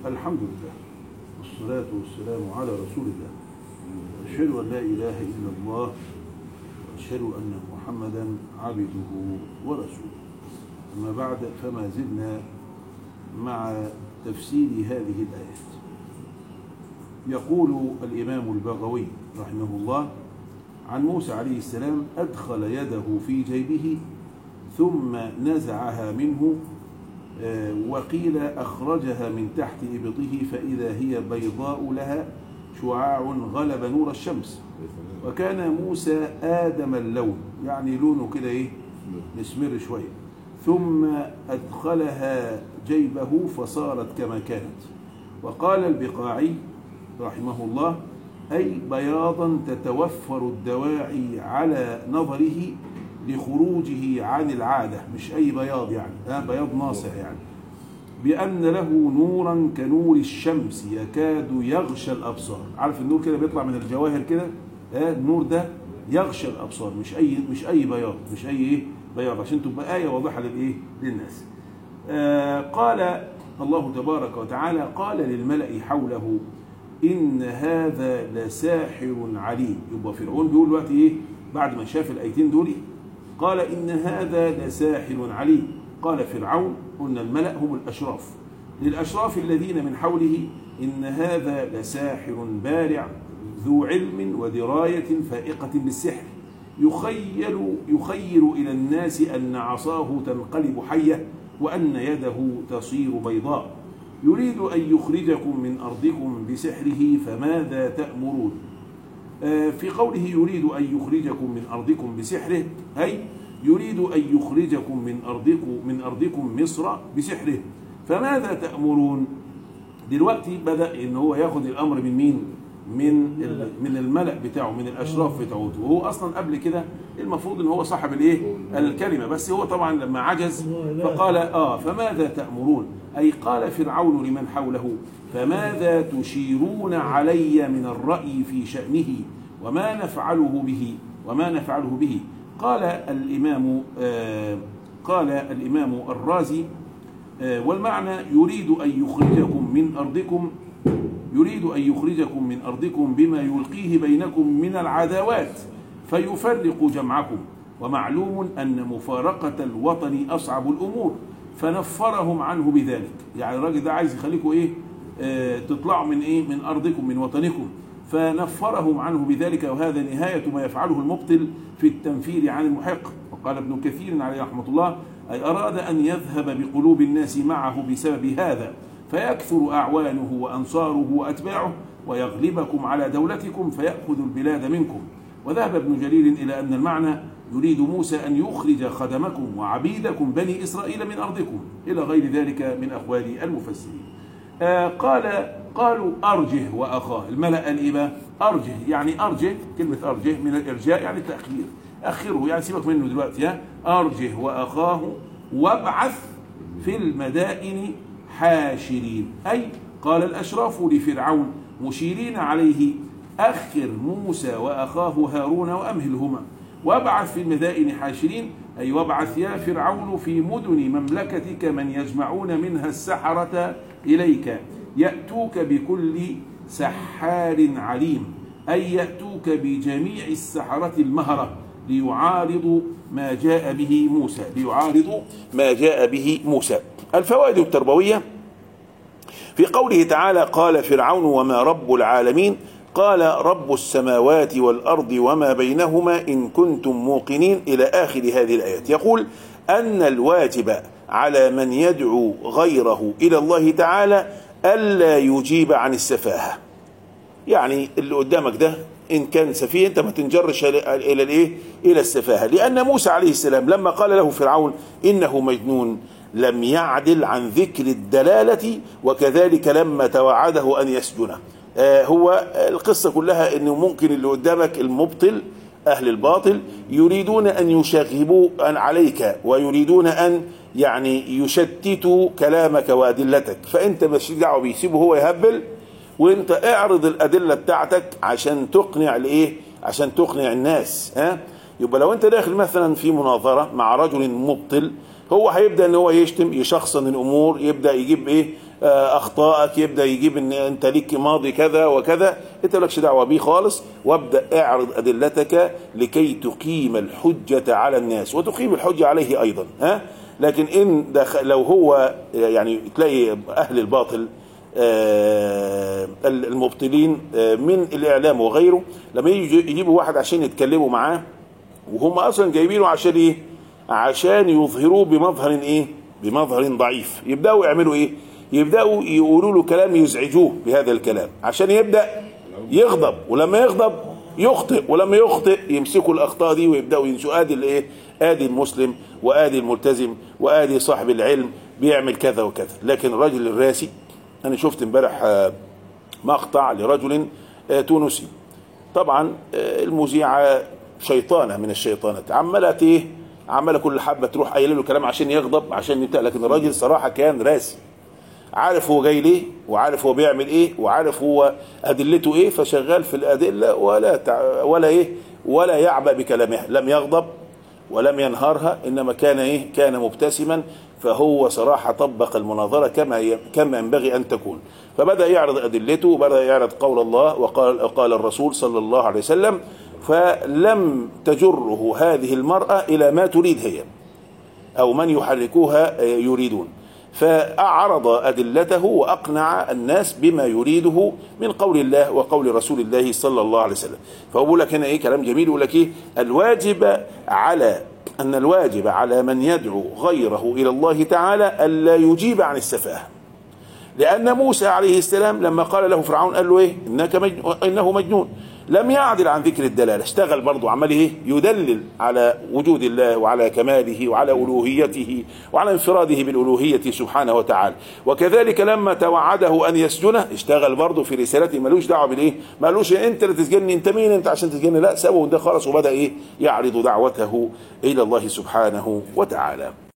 الحمد لله والصلاة والسلام على رسول الله أشهد أن لا إله إلا الله وأشهد أن محمدا عبده ورسوله أما بعد فما زلنا مع تفسير هذه الآيات يقول الإمام البغوي رحمه الله عن موسى عليه السلام أدخل يده في جيبه ثم نزعها منه آه، وقيل أخرجها من تحت إبطه فإذا هي بيضاء لها شعاع غلب نور الشمس وكان موسى آدم اللون يعني لونه كده إيه مسمر شوية ثم أدخلها جيبه فصارت كما كانت وقال البقاعي رحمه الله أي بياضا تتوفر الدواعي على نظره لخروجه عن العادة مش أي بياض يعني آه بياض ناصع يعني بأن له نورا كنور الشمس يكاد يغشى الأبصار عارف النور كده بيطلع من الجواهر كده آه النور ده يغشى الأبصار مش أي مش أي بياض مش أي إيه بياض عشان تبقى آية واضحة للإيه للناس آه قال الله تبارك وتعالى قال للملأ حوله إن هذا لساحر عليم يبقى فرعون بيقول دلوقتي إيه بعد ما شاف الآيتين دول قال إن هذا لساحر عليم قال فرعون قلنا الملأ هم الأشراف للأشراف الذين من حوله إن هذا لساحر بارع ذو علم ودراية فائقة بالسحر يخيل يخيل إلى الناس أن عصاه تنقلب حية وأن يده تصير بيضاء يريد أن يخرجكم من أرضكم بسحره فماذا تأمرون في قوله يريد أن يخرجكم من أرضكم بسحره أي يريد أن يخرجكم من أرضكم من أرضكم مصر بسحره فماذا تأمرون دلوقتي بدأ إن هو ياخد الأمر من مين من من الملأ بتاعه من الأشراف بتاعته وهو أصلا قبل كده المفروض إن هو صاحب الإيه الكلمة بس هو طبعا لما عجز فقال آه فماذا تأمرون أي قال فرعون لمن حوله فماذا تشيرون علي من الرأي في شأنه وما نفعله به وما نفعله به قال الإمام آه قال الإمام الرازي آه والمعنى يريد أن يخرجكم من أرضكم يريد أن يخرجكم من أرضكم بما يلقيه بينكم من العداوات فيفرق جمعكم ومعلوم أن مفارقة الوطن أصعب الأمور فنفرهم عنه بذلك يعني الراجل ده عايز يخليكم إيه آه تطلعوا من إيه من أرضكم من وطنكم فنفرهم عنه بذلك وهذا نهاية ما يفعله المبطل في التنفير عن المحق وقال ابن كثير عليه رحمة الله أي أراد أن يذهب بقلوب الناس معه بسبب هذا فيكثر أعوانه وأنصاره وأتباعه ويغلبكم على دولتكم فيأخذ البلاد منكم وذهب ابن جرير إلى أن المعنى يريد موسى أن يخرج خدمكم وعبيدكم بني إسرائيل من أرضكم إلى غير ذلك من أقوال المفسرين آه قال قالوا أرجه وأخاه الملأ الإبا أرجه يعني أرجه كلمة أرجه من الإرجاء يعني التأخير أخره يعني سيبك منه دلوقتي ها أرجه وأخاه وابعث في المدائن حاشرين أي قال الأشراف لفرعون مشيرين عليه أخر موسى وأخاه هارون وأمهلهما وابعث في المدائن حاشرين أي وابعث يا فرعون في مدن مملكتك من يجمعون منها السحرة إليك يأتوك بكل سحار عليم أي يأتوك بجميع السحرة المهرة ليعارضوا ما جاء به موسى ليعارضوا ما جاء به موسى الفوائد التربوية في قوله تعالى قال فرعون وما رب العالمين قال رب السماوات والأرض وما بينهما إن كنتم موقنين إلى آخر هذه الآيات يقول أن الواجب على من يدعو غيره إلى الله تعالى ألا يجيب عن السفاهة يعني اللي قدامك ده إن كان سفيه أنت ما تنجرش إلى الإيه إلى السفاهة لأن موسى عليه السلام لما قال له فرعون إنه مجنون لم يعدل عن ذكر الدلالة وكذلك لما توعده أن يسجنه آه هو القصة كلها أنه ممكن اللي قدامك المبطل أهل الباطل يريدون أن يشغبوا عليك ويريدون أن يعني يشتتوا كلامك وأدلتك فأنت مش دعوه بيه سيبه هو يهبل وانت اعرض الأدلة بتاعتك عشان تقنع الإيه عشان تقنع الناس ها يبقى لو انت داخل مثلا في مناظرة مع رجل مبطل هو هيبدا ان هو يشتم يشخصن الامور يبدا يجيب ايه آه، اخطائك يبدا يجيب ان انت ليك ماضي كذا وكذا انت مالكش دعوه بيه خالص وابدا اعرض ادلتك لكي تقيم الحجه على الناس وتقيم الحجه عليه ايضا ها لكن ان دخ... لو هو يعني تلاقي اهل الباطل آه، المبطلين آه، من الاعلام وغيره لما يجي يجيبوا واحد عشان يتكلموا معاه وهم اصلا جايبينه عشان ايه عشان يظهروه بمظهر ايه بمظهر ضعيف يبداوا يعملوا ايه يبداوا يقولوا له كلام يزعجوه بهذا الكلام عشان يبدا يغضب ولما يغضب يخطئ ولما يخطئ يمسكوا الاخطاء دي ويبداوا ينسوا ادي الايه ادي المسلم وادي الملتزم وادي صاحب العلم بيعمل كذا وكذا لكن الراجل الراسي انا شفت امبارح آه، مقطع لرجل آه، تونسي طبعا آه، المذيعه شيطانه من الشيطانات عماله ايه عماله كل حبه تروح قايله له كلام عشان يغضب عشان يبتاع لكن الراجل صراحه كان راسي عارف هو جاي ليه وعارف هو بيعمل ايه وعارف هو ادلته ايه فشغال في الادله ولا تع... ولا ايه ولا يعبأ بكلامها لم يغضب ولم ينهرها انما كان ايه كان مبتسما فهو صراحه طبق المناظره كما ي... كما ينبغي ان تكون فبدا يعرض ادلته وبدا يعرض قول الله وقال قال الرسول صلى الله عليه وسلم فلم تجره هذه المراه الى ما تريد هي او من يحركوها يريدون فأعرض أدلته وأقنع الناس بما يريده من قول الله وقول رسول الله صلى الله عليه وسلم فأقول لك هنا إيه كلام جميل يقول لك إيه الواجب على أن الواجب على من يدعو غيره إلى الله تعالى ألا يجيب عن السفاهة لأن موسى عليه السلام لما قال له فرعون قال له إيه إنك مجنون إنه مجنون لم يعدل عن ذكر الدلالة اشتغل برضه عمال ايه يدلل على وجود الله وعلى كماله وعلى ألوهيته وعلى انفراده بالألوهية سبحانه وتعالى وكذلك لما توعده أن يسجنه اشتغل برضه في رسالته ملوش دعوة بالإيه مالوش انت اللي تسجني انت مين انت عشان تسجني لا سابه ده خلاص وبدأ ايه يعرض دعوته إلى الله سبحانه وتعالى